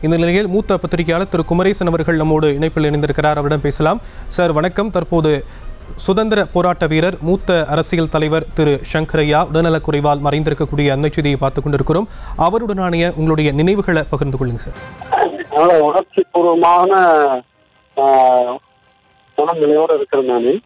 இந்த நிலையில் மூத்த பத்திரிகையாளர் திரு குமரேசன் அவர்கள் நம்மோடு இணைப்பில் இணைந்திருக்கிறார் அவரிடம் பேசலாம் சார் வணக்கம் தற்போது சுதந்திர போராட்ட வீரர் மூத்த அரசியல் தலைவர் திரு சங்கரையா உடல்நலக்குறைவால் மறைந்திருக்கக்கூடிய அன்னை செய்தியை பார்த்துக் கொண்டிருக்கிறோம் அவருடனான உங்களுடைய நினைவுகளை பகிர்ந்து கொள்ளுங்க சார் நல்ல உணர்ச்சி பூர்வமான மனநிலையோடு இருக்கிறேன்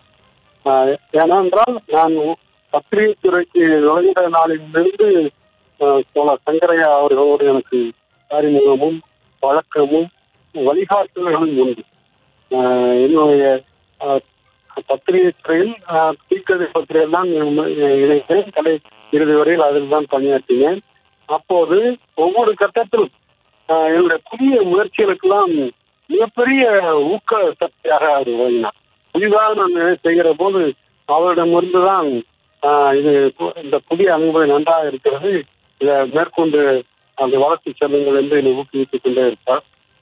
நான் ஏனென்றால் நான் பத்திரிகை துறைக்கு நுழைந்த நாளிலிருந்து ஆஹ், தோழர் சங்கரையா அவர்களோடு எனக்கு அறிமுகமும் வழக்கமும் வழிகாட்டுதல்களும் உண்டு ஆஹ், என்னுடைய ஆஹ், பத்திரிகை துறையில் தீக்கதை பத்திரிகையில் தான் இணைந்தேன் கலை இறுதி வரையில் அதில் தான் பணியாற்றினேன் அப்போது ஒவ்வொரு கட்டத்திலும் ஆஹ் என்னுடைய புதிய முயற்சிகளுக்கெல்லாம் மிகப்பெரிய ஊக்க சக்தியாக அவர் வழங்கினார் புதிதாக நான் செய்கிற போது அவரிடமிருந்து தான் ஆஹ் இது பு- இந்த புதிய அனுபவம் நன்றாக இருக்கிறது இதை மேற்கொண்டு அந்த வளர்ச்சி செல்லுங்கள் என்று என்னை ஊக்குவித்துக் கொண்டே இருப்பார்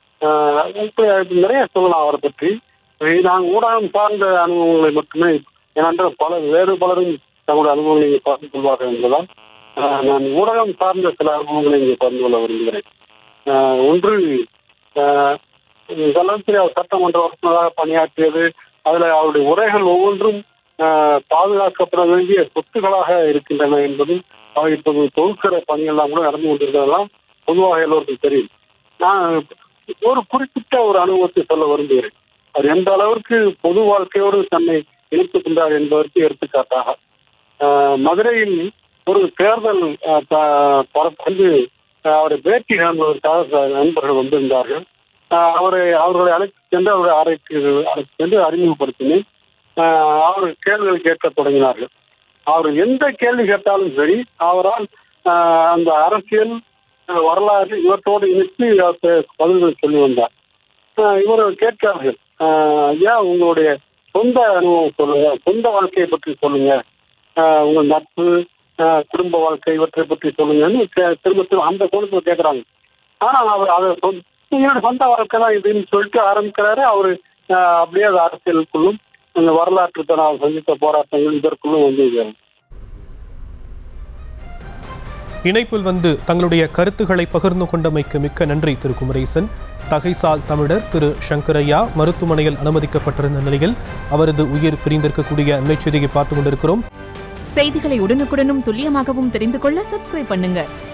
ஆஹ் இப்ப நிறைய சொல்லலாம் அவரை பற்றி இது நான் ஊடகம் சார்ந்த அனுபவங்களை மட்டுமே ஏனென்றால் பல வேறு பலரும் தங்களுடைய அனுபவங்களை இங்கே பார்த்துக் கொள்வார்கள் என்பதால் ஆஹ் நான் ஊடகம் சார்ந்த சில அனுபவங்களை இங்கே பகிர்ந்து கொள்ள விரும்புகிறேன் ஆஹ் ஒன்று ஆஹ் இதெல்லாத்தில் அவர் சட்டமன்ற உறுப்பினராக பணியாற்றியது அதுல அவருடைய உரைகள் ஒவ்வொன்றும் ஆஹ் பாதுகாக்கப்பட வேண்டிய சொத்துக்களாக இருக்கின்றன என்பதும் அவர் இப்போது தொகுக்கிற பணியெல்லாம் கூட நடந்து கொண்டிருக்கிறதெல்லாம் பொதுவாக எல்லோருக்கும் தெரியும் நான் ஒரு குறிப்பிட்ட ஒரு அனுபவத்தை சொல்ல விரும்புகிறேன் அவர் எந்த அளவிற்கு பொது வாழ்க்கையோடு தன்னை இணைத்துக் கொண்டார் என்பதற்கு எடுத்துக்காட்டாக ஆஹ் மதுரையில் ஒரு தேர்தல் ஆஹ் ப- பரப்பு வந்து ஆஹ் அவரை பேட்டி காண்பதற்காக சில நண்பர்கள் வந்திருந்தார்கள் ஆஹ் அவரை அவர்களை அழைத்து சென்று அவருடைய அறைக்கு அழைத்து சென்று அறிமுகப்படுத்தினேன் ஆஹ் அவர் கேள்விகள் கேட்க தொடங்கினார்கள் அவர் எந்த கேள்வி கேட்டாலும் சரி அவரால் ஆஹ் அந்த அரசியல் ஆஹ் வரலாறு இவற்றோடு இணைத்து அவர் பே- பதில்களை சொல்லி வந்தார் ஆஹ் இவர்கள் கேட்கிறார்கள் ஆஹ் ஐயா உங்களுடைய சொந்த அனுபவம் சொல்லுங்க சொந்த வாழ்க்கையை பற்றி சொல்லுங்க ஆஹ் உங்க நட்பு ஆஹ் குடும்ப வாழ்க்கை இவற்றை பற்றி சொல்லுங்கன்னு கே- திரும்ப திரும்ப அந்த கோணத்தில் கேட்கறாங்க ஆனா அவர் அதை சொந்த என்னோட சொந்த வாழ்க்கை தான் இதுன்னு சொல்லிட்டு ஆரம்பிக்கிறாரு அவரு ஆஹ் அப்படியே அது அரசியலுக்குள்ளும் அந்த வரலாற்று தான் சந்தித்த போராட்டங்கள் இதற்குள்ளும் வந்து இது. இணைப்பில் வந்து தங்களுடைய கருத்துக்களை பகிர்ந்து கொண்டமைக்கு மிக்க நன்றி திரு குமரேசன் தகைசால் தமிழர் திரு சங்கரையா மருத்துவமனையில் அனுமதிக்கப்பட்டிருந்த நிலையில் அவரது உயிர் பிரிந்திருக்கக்கூடிய அன்னை செய்தியை பார்த்துக் கொண்டிருக்கிறோம் செய்திகளை உடனுக்குடனும் துல்லியமாகவும் தெரிந்து கொள்ள சப்ஸ்கிரைப் பண்ணுங்க